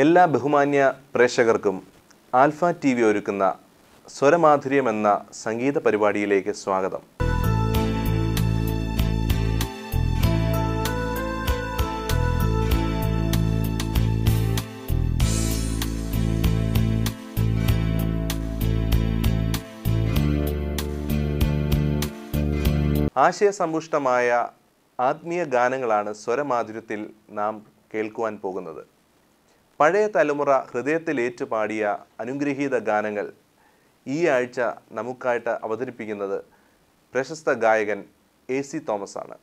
എല്ലാ ബഹുമാന്യ പ്രേക്ഷകർക്കും ആൽഫ ടി വി ഒരുക്കുന്ന സ്വരമാധുര്യം എന്ന സംഗീത പരിപാടിയിലേക്ക് സ്വാഗതം ആശയസമ്പുഷ്ടമായ ആത്മീയ ഗാനങ്ങളാണ് സ്വരമാധുര്യത്തിൽ നാം കേൾക്കുവാൻ പോകുന്നത് പഴയ തലമുറ ഹൃദയത്തിൽ ഏറ്റുപാടിയ അനുഗ്രഹീത ഗാനങ്ങൾ ഈ ആഴ്ച നമുക്കായിട്ട് അവതരിപ്പിക്കുന്നത് പ്രശസ്ത ഗായകൻ എ സി തോമസ് ആണ്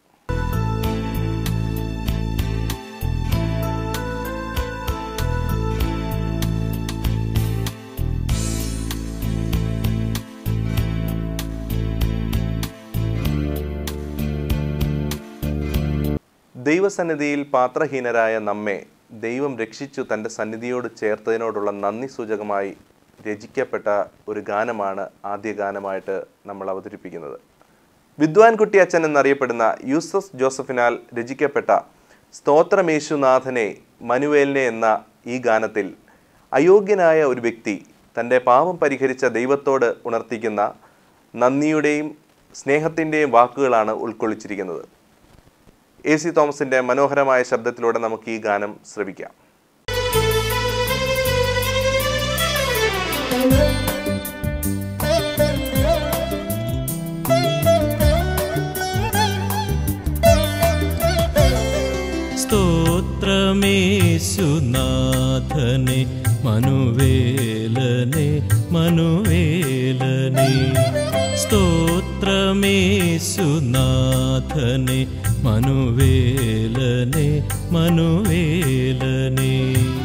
ദൈവസന്നിധിയിൽ പാത്രഹീനരായ നമ്മെ ദൈവം രക്ഷിച്ചു തൻ്റെ സന്നിധിയോട് ചേർത്തതിനോടുള്ള നന്ദി സൂചകമായി രചിക്കപ്പെട്ട ഒരു ഗാനമാണ് ആദ്യ ഗാനമായിട്ട് നമ്മൾ അവതരിപ്പിക്കുന്നത് വിദ്വാൻ കുട്ടി അച്ഛൻ എന്നറിയപ്പെടുന്ന യൂസഫ് ജോസഫിനാൽ രചിക്കപ്പെട്ട സ്തോത്രമേശുനാഥനെ മനുവേലിനെ എന്ന ഈ ഗാനത്തിൽ അയോഗ്യനായ ഒരു വ്യക്തി തൻ്റെ പാപം പരിഹരിച്ച ദൈവത്തോട് ഉണർത്തിക്കുന്ന നന്ദിയുടെയും സ്നേഹത്തിൻ്റെയും വാക്കുകളാണ് ഉൾക്കൊള്ളിച്ചിരിക്കുന്നത് എ സി തോമസിന്റെ മനോഹരമായ ശബ്ദത്തിലൂടെ നമുക്ക് ഈ ഗാനം ശ്രവിക്കാം സ്തോത്രമേശുനാഥനെ മനുവേലനെ മനുവേലനെ സ്തോത്രമേശുനാഥനെ മനുവേലനെ മനുവേലനെ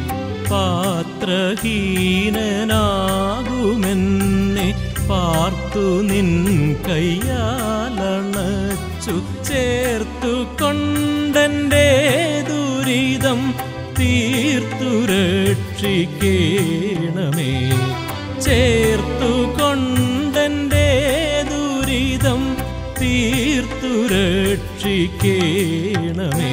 പാത്രഹീനനാകുമെന്നെ പാർത്തു നിൻ കയ്യാലണച്ചു ചേർത്തു കൊണ്ടെൻ്റെ ദുരിതം തീർത്തു രക്ഷിക്കേണമേ ചേർത്തു കൊണ്ടെൻ്റെ ദുരിതം തീർത്തു രക്ഷിക്കേണമേ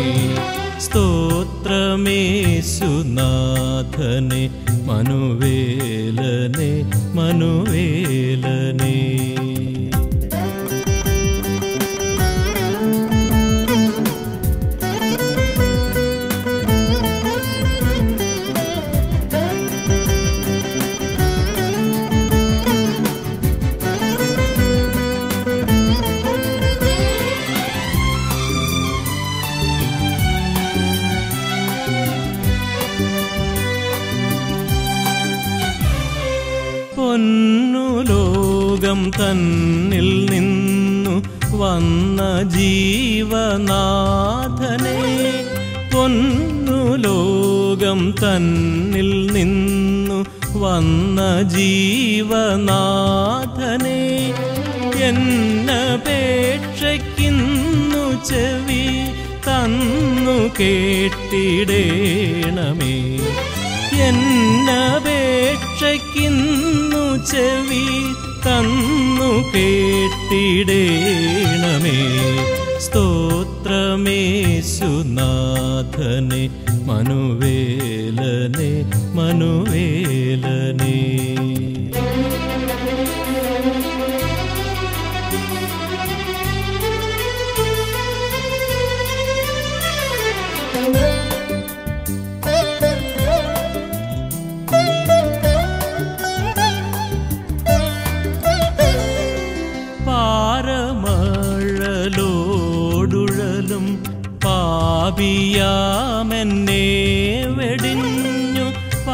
സ്തോത്രമേശുനാഥനെ മനുവേലനെ മനുവേലനെ പൊന്നു ലോകം തന്നിൽ നിന്നു വന്ന ജീവനാഥനെ പൊന്നു ലോകം തന്നിൽ നിന്നു വന്ന ജീവനാഥനെ എന്നപേക്ഷയ്ക്കിന്നു ചെവി തന്നു കേട്ടിടേണമേ എന്നപേക്ഷയ്ക്കിന്നു ചെവി തന്നു കേട്ടിടേണമേ സ്തോത്രമേശുനാഥനെ മനുവേലനെ മനുവേലനെ പാരമഴലോടുഴലും പാപിയാമെന്നെ വെടിഞ്ഞു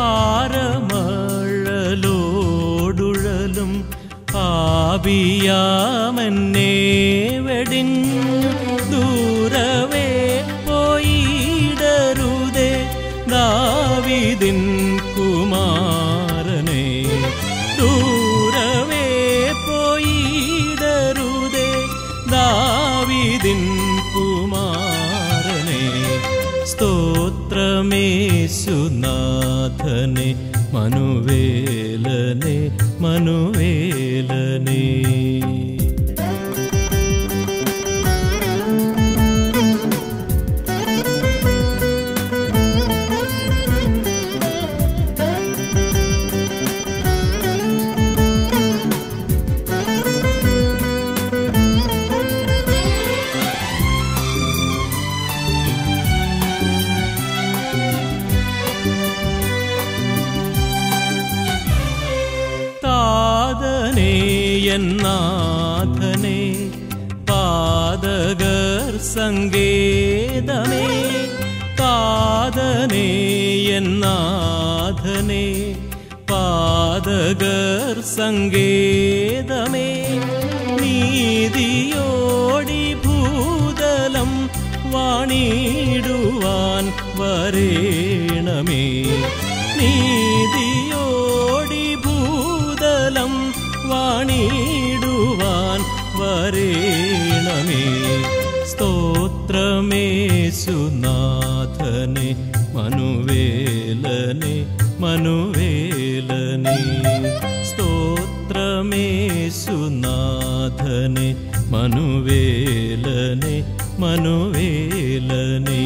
പാരമഴലോടുഴലും പാപിയാമെന്നെ വെടിഞ്ഞു ദൂരവേ പോയിടരുതേ ദാവിദിൻ കുമാരനെ ദൂരവേ പോയിടരുതേ ദാവിദിൻ കുമാരനെ സ്തോത്രമേശുനാഥനെ മനുവേലനെ മനുവേലനെ എന്നാഥനെ പാതകർ സങ്കേതമേ കാതനേ എന്നാഥനെ പാതകർ സങ്കേതമേ നീതിയോടി ഭൂതലം വാണിടുവാൻ വരേണമേ നീതിയോടി ഭൂതലം വാണിടുവാൻ വരേണമേ സ്തോത്രമേശുനാഥനെ മനുവേലനെ മനുവേലനെ സ്തോത്രമേശുനാഥനെ മനുവേലനെ മനുവേലനെ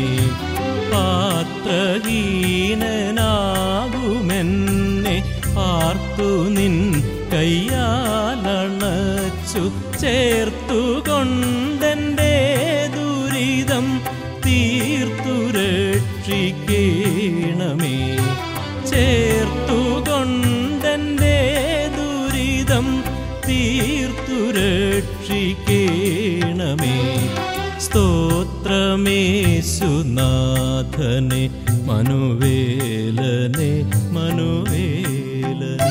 പാത്രഹീനനാകുമെന്നെ പാർത്തു നിൻ കയ്യാലണച്ചു ചേർത്തുകൊണ്ടെൻ്റെ ദുരിതം തീർത്തു രക്ഷിക്കണമേ ചേർത്തുകൊണ്ടെൻ്റെ ദുരിതം തീർത്തു രക്ഷിക്കണമേ സ്തോത്രമേശുനാഥനെ മനുവേലനെ മനുവേലനെ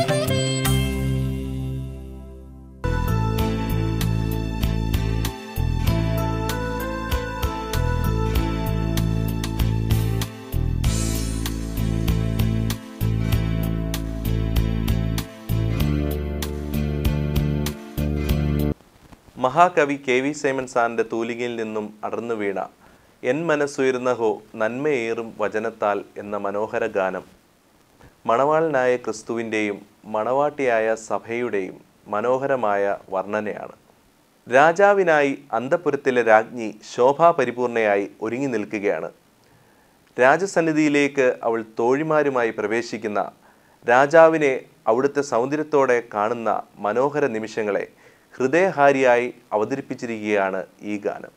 മഹാകവി കെ വി സൈമൺ സാറിൻ്റെ തൂലികയിൽ നിന്നും അടർന്നു വീണ എൻ മനസ്സുയർന്ന ഹോ നന്മയേറും വചനത്താൽ എന്ന മനോഹര ഗാനം മണവാളനായ ക്രിസ്തുവിൻ്റെയും മണവാട്ടിയായ സഭയുടെയും മനോഹരമായ വർണ്ണനയാണ് രാജാവിനായി അന്തപുരത്തിലെ രാജ്ഞി ശോഭാപരിപൂർണയായി ഒരുങ്ങി നിൽക്കുകയാണ് രാജസന്നിധിയിലേക്ക് അവൾ തോഴിമാരുമായി പ്രവേശിക്കുന്ന രാജാവിനെ അവിടുത്തെ സൗന്ദര്യത്തോടെ കാണുന്ന മനോഹര നിമിഷങ്ങളെ ഹൃദയഹാരിയായി അവതരിപ്പിച്ചിരിക്കുകയാണ് ഈ ഗാനം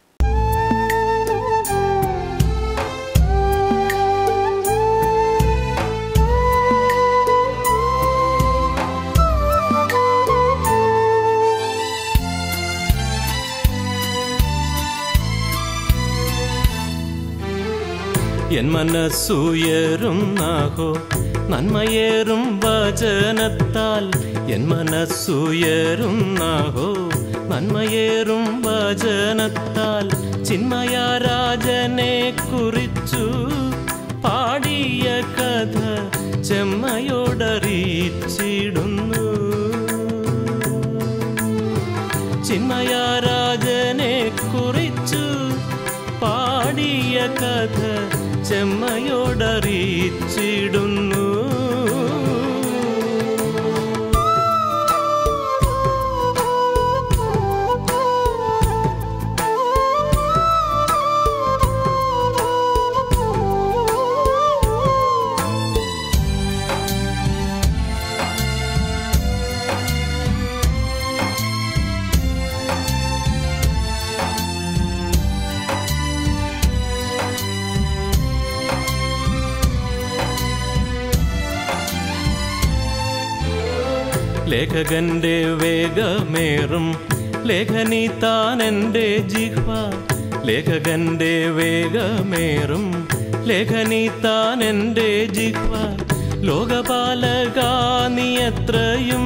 എൻ മനസ്സുയരും നാഹോ നന്മയേറും വചനത്താൽ എൻ മനസ്സുയരും നാഹോ നന്മയേറും വചനത്താൽ ചിന്മയാരാജനെ കുറിച്ചു പാടിയ കഥ ചെമ്മയോടറിയിച്ചിടുന്നു ചിന്മയാരാജനെ കുറിച്ചു പാടിയ കഥ ചെമ്മയോടറിയിച്ചിടുന്നു ലേഖകന്റെ വേഗമേറും ലേഖനി താൻ എൻ്റെ ജിഹ്വ ലേഖകന്റെ വേഗമേറും ലേഖനി താൻ എൻ്റെ ജിഹ്വ ലോകപാലകാ നീ എത്രയും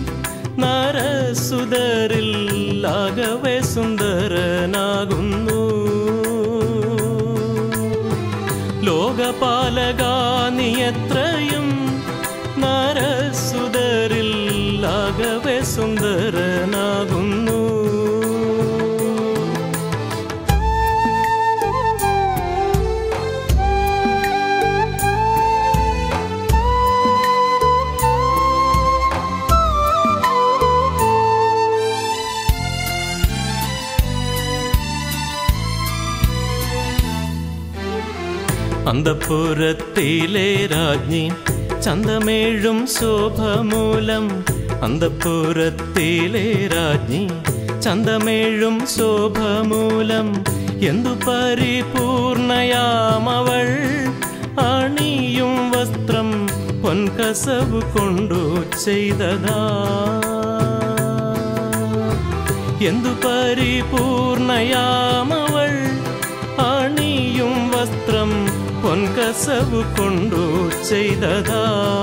നരസുതരിൽ ആകവെ സുന്ദരനാകുന്നു ലോകപാലകാ നീ എത്രയും നരസുതരിൽ ആകവെ സുന്ദരനാകുന്നു അന്തപുരത്തിലെ രാജ്ഞി ചന്തമേഴും ശോഭമൂലം അന്തപുരത്തിലെ രാജ്ഞി ചന്തമേഴും ശോഭമൂലം എന്തു പരിപൂർണയാമവൾ അണിയും വസ്ത്രം പൊൻകസവ് കൊണ്ടു ചെയ്തതാ എന്തു പരിപൂർണയാമവൾ അണിയും വസ്ത്രം പൊൻകസവു കൊണ്ടു ചെയ്തതാ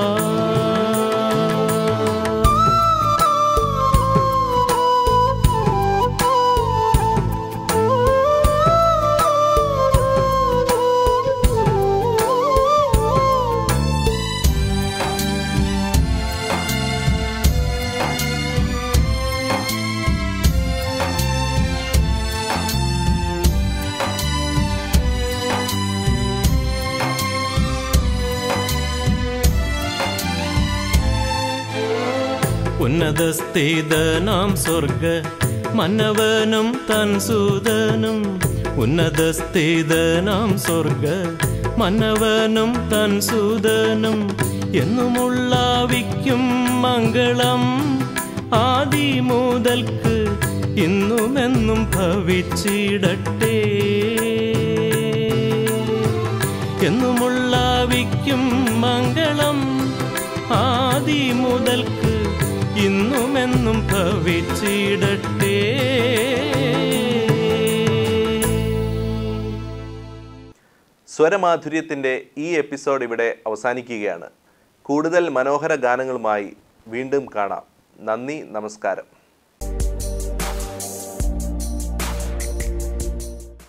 ഉന്നതസ്ഥിതനാം സ്വർഗ മന്നവനും തൻ സൂതനും ഉന്നതസ്ഥിതനാം സ്വർഗ മന്നവനും തൻ സൂതനും എന്നുമുള്ളാവിക്കും മംഗളം ആദി മുതൽക്ക് ഇന്നുമെന്നും ഭവിച്ചിടട്ടെ എന്നുമുള്ളാവിക്കും മംഗളം ആദി മുതൽക്ക് ഇന്നുമെന്നും ഭവിച്ചിടട്ടെ സ്വരമാധുര്യത്തിൻ്റെ ഈ എപ്പിസോഡ് ഇവിടെ അവസാനിക്കുകയാണ് കൂടുതൽ മനോഹര ഗാനങ്ങളുമായി വീണ്ടും കാണാം നന്ദി നമസ്കാരം